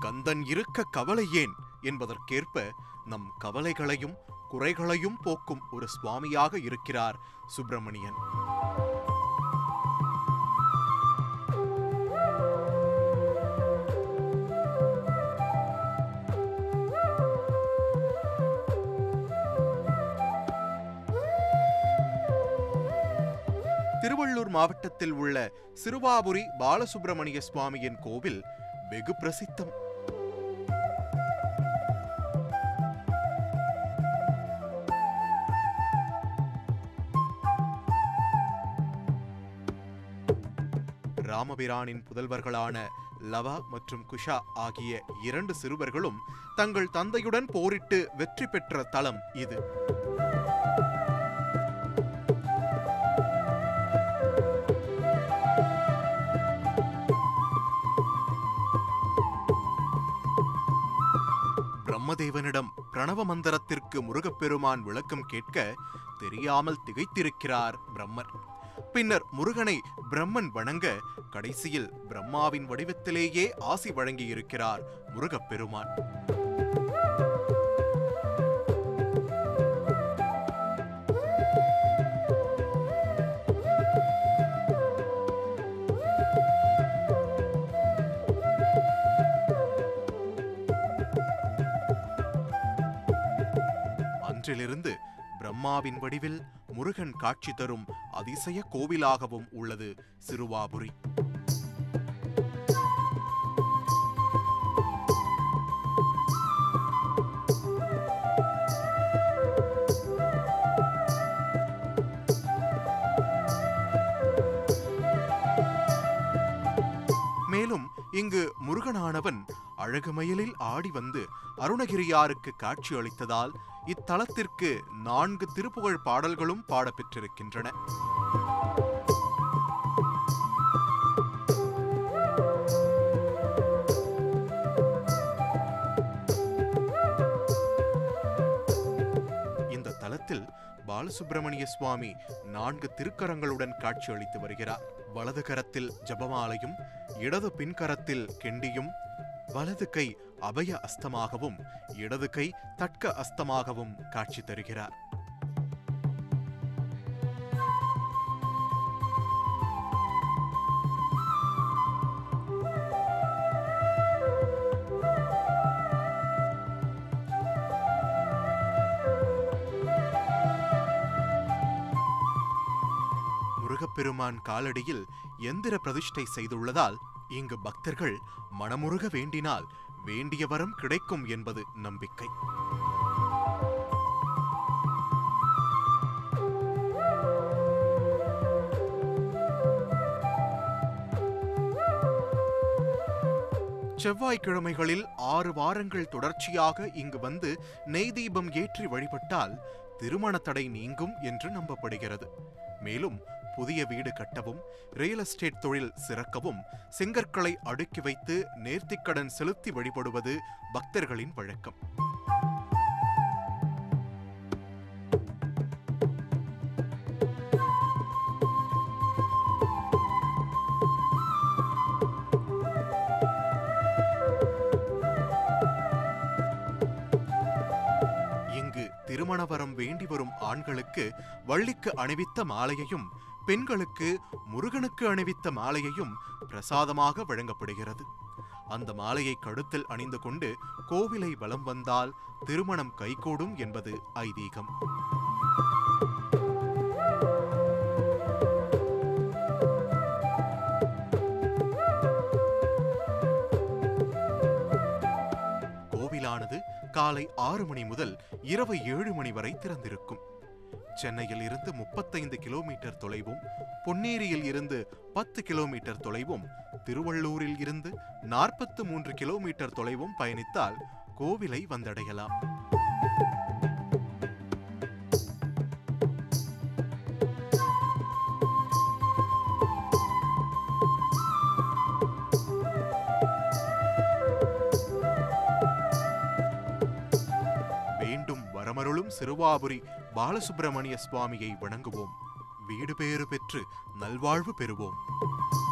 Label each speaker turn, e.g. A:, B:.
A: கந்தன் இருக்க கவலை ஏன் என்பதற்கேற்ப நம் கவலைகளையும் குறைகளையும் போக்கும் ஒரு சுவாமியாக இருக்கிறார் சுப்பிரமணியன் திருவள்ளூர் மாவட்டத்தில் உள்ள சிறுவாபுரி பாலசுப்பிரமணிய சுவாமியின் கோவில் வெகு பிரசித்தம் ராமபிரானின் புதல்வர்களான லவா மற்றும் குஷா ஆகிய இரண்டு சிறுவர்களும் தங்கள் தந்தையுடன் போரிட்டு வெற்றி பெற்ற தலம் இது பிரம்மதேவனிடம் பிரணவ மந்திரத்திற்கு முருகப்பெருமான் விளக்கம் கேட்க தெரியாமல் திகைத்திருக்கிறார் பிரம்மர் பின்னர் முருகனை பிரம்மன் வணங்க கடைசியில் பிரம்மாவின் வடிவத்திலேயே ஆசி வழங்கியிருக்கிறார் முருகப்பெருமான் அன்றிலிருந்து பிரம்மாவின் வடிவில் முருகன் காட்சி தரும் அதிசய கோவிலாகவும் உள்ளது சிறுவாபுரி மேலும் இங்கு முருகனானவன் அழகுமயிலில் ஆடி வந்து அருணகிரியாருக்கு காட்சி அளித்ததால் இத்தலத்திற்கு நான்கு திருப்புகழ் பாடல்களும் பாடப்பெற்றிருக்கின்றன இந்த தலத்தில் பாலசுப்பிரமணிய சுவாமி நான்கு திருக்கரங்களுடன் காட்சியளித்து வருகிறார் வலது கரத்தில் ஜபமாலையும் இடது பின்கரத்தில் கிண்டியும் வலது கை அபய அஸ்தமாகவும் இடது கை தட்க அஸ்தமாகவும் காட்சி தருகிறார் முருகப்பெருமான் காலடியில் எந்திர பிரதிஷ்டை செய்துள்ளதால் இங்கு பக்தர்கள் மனமுருக வேண்டினால் வேண்டிய வரம் கிடைக்கும் என்பது நம்பிக்கை செவ்வாய்க்கிழமைகளில் ஆறு வாரங்கள் தொடர்ச்சியாக இங்கு வந்து நெய் தீபம் ஏற்றி வழிபட்டால் திருமண தடை நீங்கும் என்று நம்பப்படுகிறது மேலும் புதிய வீடு கட்டவும் ரியல் எஸ்டேட் தொழில் சிறக்கவும் செங்கற்களை அடுக்கி வைத்து நேர்த்திக்கடன் செலுத்தி வழிபடுவது பக்தர்களின் வழக்கம் இங்கு திருமண வரம் வேண்டி வரும் ஆண்களுக்கு வள்ளிக்கு அணிவித்த மாலையையும் பெண்களுக்கு முருகனுக்கு அணிவித்த மாலையையும் பிரசாதமாக வழங்கப்படுகிறது அந்த மாலையை கழுத்தில் அணிந்து கொண்டு கோவிலை வலம் வந்தால் திருமணம் கைகூடும் என்பது ஐதீகம் கோவிலானது காலை ஆறு மணி முதல் இரவு ஏழு மணி வரை திறந்திருக்கும் சென்னையில் இருந்து முப்பத்தைந்து கிலோமீட்டர் தொலைவும் பொன்னேரியில் இருந்து பத்து கிலோமீட்டர் தொலைவும் திருவள்ளூரில் இருந்து நாற்பத்து மூன்று கிலோமீட்டர் தொலைவும் பயணித்தால் கோவிலை வந்தடையலாம் வேண்டும் வரமருளும் சிறுவாபுரி பாலசுப்பிரமணிய சுவாமியை வணங்குவோம் வீடு பேறு பெற்று நல்வாழ்வு பெறுவோம்